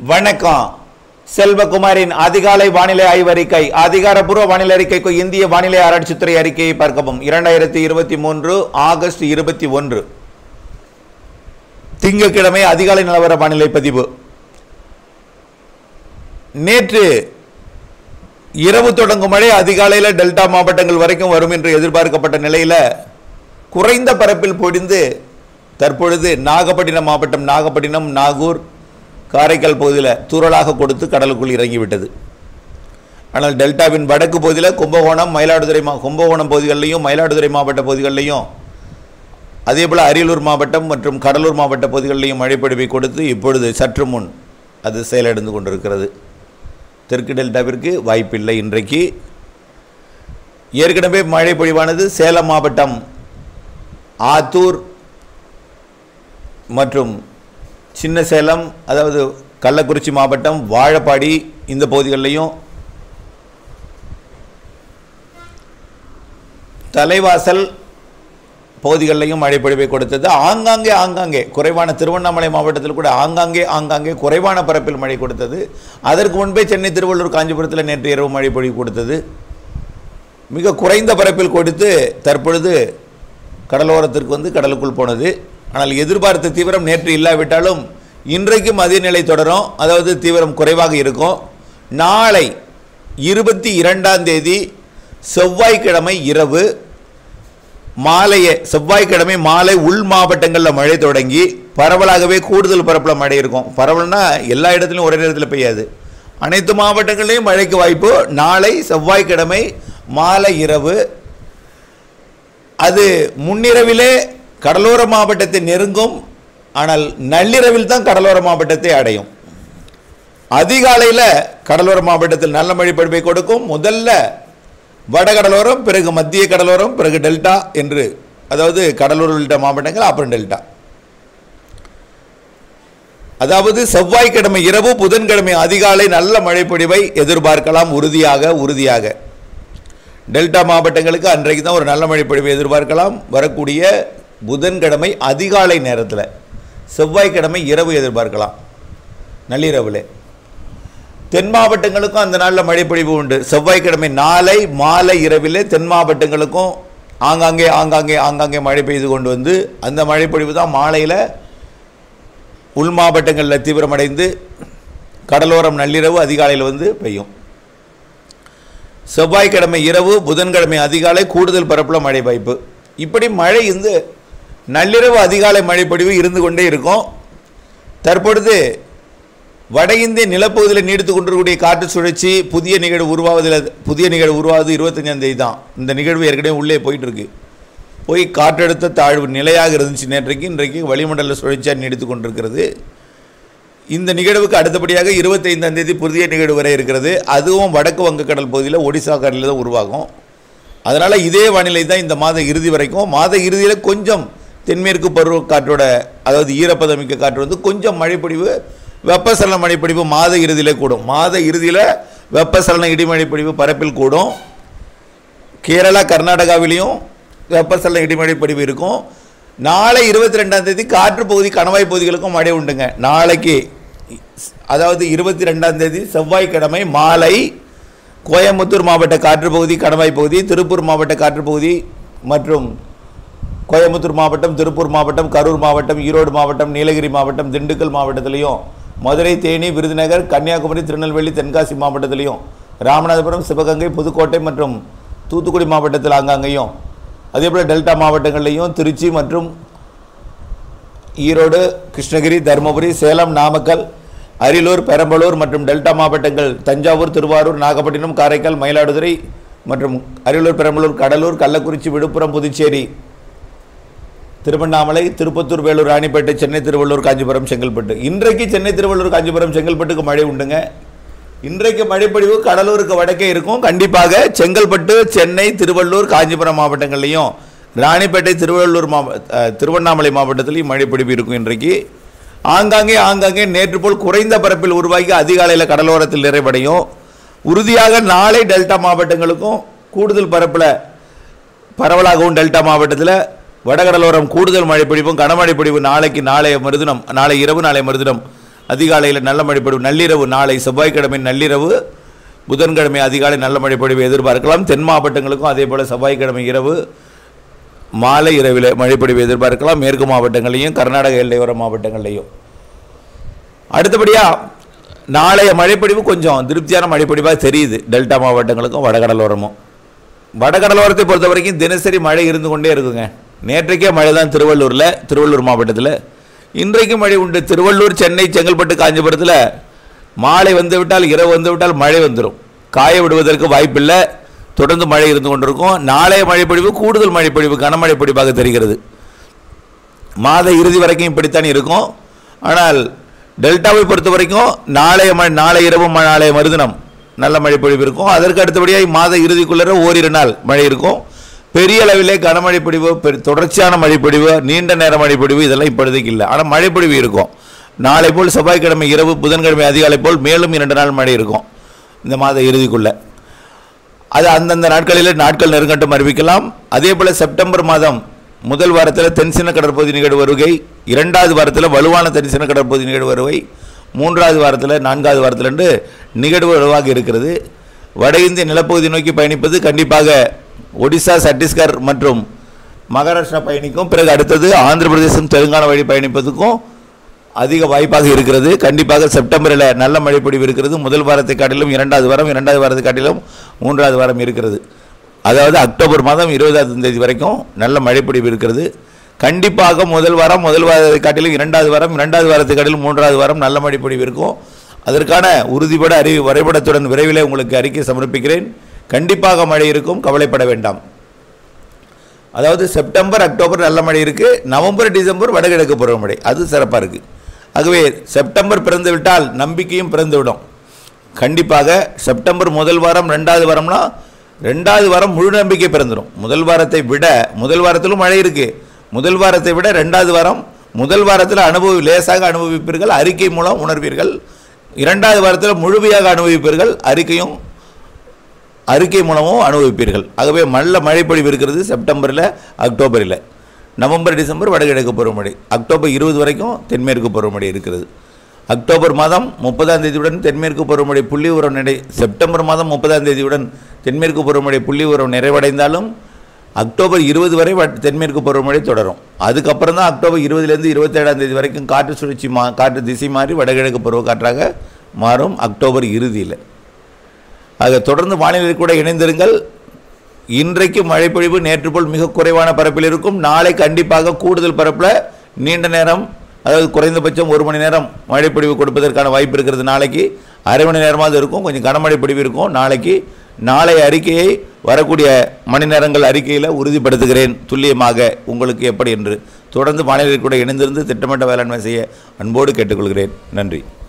வணக்கம் செல்வகுமாரின் அதிகாலை வானிலை ஆய்வறிக்கை அதிகாரப்பூர்வ வானிலை அறிக்கைக்கு இந்திய வானிலை ஆராய்ச்சித்துறை அறிக்கையை பார்க்கவும் இரண்டாயிரத்தி இருபத்தி மூன்று ஆகஸ்ட் இருபத்தி ஒன்று திங்கட்கிழமை அதிகாலை நிலவர வானிலை பதிவு நேற்று இரவு தொடங்கும் மழை அதிகாலையில் டெல்டா மாவட்டங்கள் வரைக்கும் வரும் என்று எதிர்பார்க்கப்பட்ட நிலையில் குறைந்த பரப்பில் பொடிந்து தற்பொழுது நாகப்பட்டினம் மாவட்டம் நாகப்பட்டினம் நாகூர் காரைக்கால் பகுதியில் தூறலாக கொடுத்து கடலுக்குள் இறங்கிவிட்டது ஆனால் டெல்டாவின் வடக்கு பகுதியில் கும்பகோணம் மயிலாடுதுறை மா கும்பகோணம் பகுதிகளிலையும் மயிலாடுதுறை மாவட்ட பகுதிகளிலையும் அதே போல் அரியலூர் மாவட்டம் மற்றும் கடலூர் மாவட்ட பகுதிகளிலையும் மழைப்பொழிவை கொடுத்து இப்பொழுது சற்று முன் அது செயலிழந்து கொண்டிருக்கிறது தெற்கு டெல்டாவிற்கு வாய்ப்பில்லை இன்றைக்கு ஏற்கனவே மழை பொழிவானது சேலம் மாவட்டம் ஆத்தூர் மற்றும் சின்ன சேலம் அதாவது கள்ளக்குறிச்சி மாவட்டம் வாழப்பாடி இந்த பகுதிகளிலையும் தலைவாசல் பகுதிகளிலையும் மழைப்பொழிவை கொடுத்தது ஆங்காங்கே ஆங்காங்கே குறைவான திருவண்ணாமலை மாவட்டத்தில் கூட ஆங்காங்கே ஆங்காங்கே குறைவான பரப்பில் மழை கொடுத்தது அதற்கு முன்பே சென்னை திருவள்ளூர் காஞ்சிபுரத்தில் நேற்று இரவு மழைப்பொழிவு கொடுத்தது மிக குறைந்த பரப்பில் கொடுத்து தற்பொழுது கடலோரத்திற்கு வந்து கடலுக்குள் போனது ஆனால் எதிர்பார்த்த தீவிரம் நேற்று இல்லாவிட்டாலும் இன்றைக்கும் அதே நிலை தொடரும் அதாவது தீவிரம் குறைவாக இருக்கும் நாளை இருபத்தி இரண்டாம் தேதி செவ்வாய்க்கிழமை இரவு மாலையே செவ்வாய்க்கிழமை மாலை உள் மாவட்டங்களில் மழை தொடங்கி பரவலாகவே கூடுதல் பரப்பில் மழை இருக்கும் பரவல்னா எல்லா இடத்துலையும் ஒரே நேரத்தில் பெய்யாது அனைத்து மாவட்டங்கள்லையும் மழைக்கு வாய்ப்பு நாளை செவ்வாய்க்கிழமை மாலை இரவு அது முன்னிரவிலே கடலோர மாவட்டத்தை நெருங்கும் ஆனால் நள்ளிரவில் தான் கடலோர மாவட்டத்தை அடையும் அதிகாலையில் கடலோர மாவட்டத்தில் நல்ல மழை பொழிவை கொடுக்கும் முதல்ல வடகடலோரம் பிறகு மத்திய கடலோரம் பிறகு டெல்டா என்று அதாவது கடலூர் உள்ளிட்ட மாவட்டங்கள் அப்புறம் டெல்டா அதாவது செவ்வாய்க்கிழமை இரவு புதன்கிழமை அதிகாலை நல்ல மழை பொழிவை எதிர்பார்க்கலாம் உறுதியாக உறுதியாக டெல்டா மாவட்டங்களுக்கு அன்றைக்கு தான் ஒரு நல்ல மழை பொழிவை எதிர்பார்க்கலாம் வரக்கூடிய புதன்கிழமை அதிகாலை நேரத்தில் செவ்வாய்க்கிழமை இரவு எதிர்பார்க்கலாம் நள்ளிரவில் தென் மாவட்டங்களுக்கும் அந்த நாளில் மழைப்பொழிவு உண்டு செவ்வாய்க்கிழமை நாளை மாலை இரவில் தென் மாவட்டங்களுக்கும் ஆங்காங்கே ஆங்காங்கே ஆங்காங்கே மழை பெய்து கொண்டு வந்து அந்த மழைப்பொழிவு தான் மாலையில் உள் மாவட்டங்களில் தீவிரமடைந்து கடலோரம் நள்ளிரவு அதிகாலையில் வந்து பெய்யும் செவ்வாய்க்கிழமை இரவு புதன்கிழமை அதிகாலை கூடுதல் பரப்பில் மழை வாய்ப்பு இப்படி மழை வந்து நள்ளிரவு அதிகாலை மழைப்பொழிவு இருந்து கொண்டே இருக்கும் தற்பொழுது வட இந்திய நிலப்பகுதியில் நீடித்து கொண்டிருக்கக்கூடிய காற்று சுழற்சி புதிய நிகழ்வு உருவாவதில் புதிய நிகழ்வு உருவாவது இருபத்தஞ்சாம் தேதி தான் இந்த நிகழ்வு ஏற்கனவே உள்ளே போயிட்டு இருக்கு போய் காற்றழுத்த தாழ்வு நிலையாக இருந்துச்சு நேற்றைக்கு இன்றைக்கு வளிமண்டல சுழற்சியாக நீடித்து கொண்டிருக்கிறது இந்த நிகழ்வுக்கு அடுத்தபடியாக இருபத்தைந்தாம் தேதி புதிய நிகழ்வு வரை இருக்கிறது அதுவும் வடக்கு வங்கக்கடல் பகுதியில் ஒடிசா கடலில் தான் உருவாகும் அதனால் இதே வானிலை தான் இந்த மாத இறுதி வரைக்கும் மாத இறுதியில் கொஞ்சம் தென்மேற்கு பருவ காற்றோட அதாவது ஈரப்பதமிக்க காற்று வந்து கொஞ்சம் மழைப்பொழிவு வெப்பசலன மழைப்பொழிவு மாத இறுதியிலே கூடும் மாத இறுதியில் வெப்பசலன இடிமழைப்பொழிவு பரப்பில் கூடும் கேரளா கர்நாடகாவிலையும் வெப்பசலன இடிமழைப்பொழிவு இருக்கும் நாளை இருபத்தி ரெண்டாம் தேதி காற்று பகுதி கணவாய் பகுதிகளுக்கும் மழை உண்டுங்க நாளைக்கு அதாவது இருபத்தி ரெண்டாம் தேதி செவ்வாய்க்கிழமை மாலை கோயம்புத்தூர் மாவட்ட காற்று பகுதி கணவாய் பகுதி திருப்பூர் மாவட்ட காற்று பகுதி மற்றும் கோயம்புத்தூர் மாவட்டம் திருப்பூர் மாவட்டம் கரூர் மாவட்டம் ஈரோடு மாவட்டம் நீலகிரி மாவட்டம் திண்டுக்கல் மாவட்டத்திலையும் மதுரை தேனி விருதுநகர் கன்னியாகுமரி திருநெல்வேலி தென்காசி மாவட்டத்திலையும் ராமநாதபுரம் சிவகங்கை புதுக்கோட்டை மற்றும் தூத்துக்குடி மாவட்டத்தில் ஆங்காங்கேயும் அதேபோல் டெல்டா மாவட்டங்கள்லையும் திருச்சி மற்றும் ஈரோடு கிருஷ்ணகிரி தருமபுரி சேலம் நாமக்கல் அரியலூர் பெரம்பலூர் மற்றும் டெல்டா மாவட்டங்கள் தஞ்சாவூர் திருவாரூர் நாகப்பட்டினம் காரைக்கால் மயிலாடுதுறை மற்றும் அரியலூர் பெரம்பலூர் கடலூர் கள்ளக்குறிச்சி விழுப்புரம் புதுச்சேரி திருவண்ணாமலை திருப்பத்தூர் வேலூர் ராணிப்பேட்டை சென்னை திருவள்ளூர் காஞ்சிபுரம் செங்கல்பட்டு இன்றைக்கு சென்னை திருவள்ளூர் காஞ்சிபுரம் செங்கல்பட்டுக்கு மழை உண்டுங்க இன்றைக்கு மழைப்பொழிவு கடலூருக்கு வடக்கே இருக்கும் கண்டிப்பாக செங்கல்பட்டு சென்னை திருவள்ளூர் காஞ்சிபுரம் மாவட்டங்கள்லையும் ராணிப்பேட்டை திருவள்ளூர் மாவ அஹ், திருவண்ணாமலை மாவட்டத்திலையும் மழைப்பொழிவு இருக்கும் இன்றைக்கு ஆங்காங்கே ஆங்காங்கே நேற்று போல் குறைந்த பரப்பில் உருவாகி அதிகாலையில் கடலோரத்தில் நிறைவடையும் உறுதியாக நாளை டெல்டா மாவட்டங்களுக்கும் கூடுதல் பரப்பில் பரவலாகவும் டெல்டா மாவட்டத்தில் வடகடலோரம் கூடுதல் மழை பொழிவும் கனமழை பொழிவு நாளைக்கு நாளைய மறுதினம் நாளை இரவு நாளை மறுதினம் அதிகாலையில் நல்ல மழைப்பொழிவு நள்ளிரவு நாளை செவ்வாய்க்கிழமை நள்ளிரவு புதன்கிழமை அதிகாலை நல்ல மழைப்பொழிவு எதிர்பார்க்கலாம் தென் மாவட்டங்களுக்கும் அதே போல் செவ்வாய்க்கிழமை இரவு மாலை இரவில் மழைப்பொழிவு எதிர்பார்க்கலாம் மேற்கு மாவட்டங்களையும் கர்நாடக எல்லையோர மாவட்டங்கள்லையும் அடுத்தபடியாக நாளைய மழைப்பொழிவு கொஞ்சம் திருப்தியான மழைப்பொழிவாக தெரியுது டெல்டா மாவட்டங்களுக்கும் வடகடலோரமும் வடகடலோரத்தை பொறுத்த வரைக்கும் தினசரி மழை இருந்து கொண்டே இருக்குங்க நேற்றைக்கே மழை தான் திருவள்ளூரில் திருவள்ளூர் மாவட்டத்தில் இன்றைக்கும் மழை உண்டு திருவள்ளூர் சென்னை செங்கல்பட்டு காஞ்சிபுரத்தில் மாலை வந்து விட்டால் இரவு வந்து விட்டால் மழை வந்துடும் காய விடுவதற்கு வாய்ப்பில்லை தொடர்ந்து மழை இருந்து கொண்டிருக்கும் நாளைய மழைப்பொழிவு கூடுதல் மழைப்பொழிவு கனமழை பொழிவாக தெரிகிறது மாத இறுதி வரைக்கும் இப்படித்தான் இருக்கும் ஆனால் டெல்டாவை பொறுத்த வரைக்கும் நாளைய மழை நாளை இரவு ம- நாளைய மறுதினம் நல்ல மழை பொழிவு இருக்கும் அதற்கு அடுத்தபடியாக மாத இறுதிக்குள்ளே ஓரிரு நாள் மழை இருக்கும் பெரிய அளவிலே கனமழை பொழிவு பெரு- தொடர்ச்சியான மழை பொழிவு நீண்ட நேர மழை பொழிவு இதெல்லாம் இப்பொழுதைக்கு இல்லை ஆனால் மழை பொழிவு இருக்கும் நாளை போல் செவ்வாய்க்கிழமை இரவு புதன்கிழமை அதிகாலை போல் மேலும் இரண்டு நாள் மழை இருக்கும் இந்த மாத இறுதிக்குள்ளே அது அந்தந்த நாட்களில் நாட்கள் நெருங்கட்டும் அறிவிக்கலாம் அதே போல் செப்டம்பர் மாதம் முதல் வாரத்தில் தென்சின கடற்பகுதி நிகழ்வு வருகை இரண்டாவது வாரத்தில் வலுவான தென்சின கடற்பகுதி நிகழ்வு வருகை மூன்றாவது வாரத்தில் நான்காவது வாரத்தில் என்று நிகழ்வு வலுவாக இருக்கிறது வட இந்திய நிலப்பகுதி நோக்கி பயணிப்பது கண்டிப்பாக ஒடிசா சத்தீஸ்கர் மற்றும் மகாராஷ்டிரா பயணிக்கும் பிறகு அடுத்தது ஆந்திர பிரதேசம் தெலுங்கானா வழி பயணிப்பதுக்கும் அதிக வாய்ப்பாக இருக்கிறது கண்டிப்பாக செப்டம்பரில் நல்ல மழைப்பொழிவு இருக்கிறது முதல் வாரத்தை காட்டிலும் இரண்டாவது வாரம் இரண்டாவது வாரத்தை காட்டிலும் மூன்றாவது வாரம் இருக்கிறது அதாவது அக்டோபர் மாதம் இருபதாம் தேதி வரைக்கும் நல்ல மழைப்பொழிவு இருக்கிறது கண்டிப்பாக முதல் வாரம் முதல் வாரத்தை காட்டிலும் இரண்டாவது வாரம் இரண்டாவது வாரத்தை காட்டிலும் மூன்றாவது வாரம் நல்ல மழைப்பொழிவு இருக்கும் அதற்கான உறுதிப்பட அறிவி வரைபடத்துடன் விரைவிலே உங்களுக்கு அறிக்கை சமர்ப்பிக்கிறேன் கண்டிப்பாக மழை இருக்கும் கவலைப்பட வேண்டாம் அதாவது செப்டம்பர் அக்டோபர் நல்ல மழை இருக்குது நவம்பர் டிசம்பர் வடகிழக்கு பருவமழை அது சிறப்பாக இருக்குது ஆகவே செப்டம்பர் பிறந்து விட்டால் நம்பிக்கையும் பிறந்து விடும் கண்டிப்பாக செப்டம்பர் முதல் வாரம் ரெண்டாவது வாரம்னா ரெண்டாவது வாரம் முழு நம்பிக்கை பிறந்துடும் முதல் வாரத்தை விட முதல் வாரத்திலும் மழை இருக்குது முதல் வாரத்தை விட ரெண்டாவது வாரம் முதல் வாரத்தில் அனுபவி லேசாக அனுபவிப்பீர்கள் அறிக்கை மூலம் உணர்வீர்கள் இரண்டாவது வாரத்தில் முழுமையாக அனுபவிப்பீர்கள் அறிக்கையும் அறிக்கை மூலமும் அனுபவிப்பீர்கள் ஆகவே நல்ல மழைப்பொழிவு இருக்கிறது செப்டம்பரில் அக்டோபரில் நவம்பர் டிசம்பர் வடகிழக்கு பருவமழை அக்டோபர் இருபது வரைக்கும் தென்மேற்கு பருவமழை இருக்கிறது அக்டோபர் மாதம் முப்பதாம் தேதியுடன் தென்மேற்கு பருவமழை புள்ளி உரம் நிறை செப்டம்பர் மாதம் முப்பதாம் தேதியுடன் தென்மேற்கு பருவமழை புள்ளி உரம் நிறைவடைந்தாலும் அக்டோபர் இருபது வரை வட- தென்மேற்கு பருவமழை தொடரும் அதுக்கப்புறம் தான் அக்டோபர் இருபதுலேருந்து இருபத்தேழாம் தேதி வரைக்கும் காற்று சுழற்சி மா காற்று திசை மாறி வடகிழக்கு பருவக்காற்றாக மாறும் அக்டோபர் இறுதியில் ஆக தொடர்ந்து வானிலை கூட இணைந்திருங்கள் இன்றைக்கு மழைப்பொழிவு நேற்று போல் மிக குறைவான பரப்பில் இருக்கும் நாளை கண்டிப்பாக கூடுதல் பரப்பில் நீண்ட நேரம் அதாவது குறைந்தபட்சம் ஒரு மணி நேரம் மழைப்பொழிவு கொடுப்பதற்கான வாய்ப்பு இருக்கிறது நாளைக்கு அரை மணி நேரமாவது இருக்கும் கொஞ்சம் கனமழை பொழிவு இருக்கும் நாளைக்கு நாளைய அறிக்கையை வரக்கூடிய மணி நேரங்கள் அறிக்கையில் உறுதிப்படுத்துகிறேன் துல்லியமாக உங்களுக்கு எப்படி என்று தொடர்ந்து வானிலை கூட இணைந்திருந்து திட்டமிட்ட வேளாண்மை செய்ய அன்போடு கேட்டுக்கொள்கிறேன் நன்றி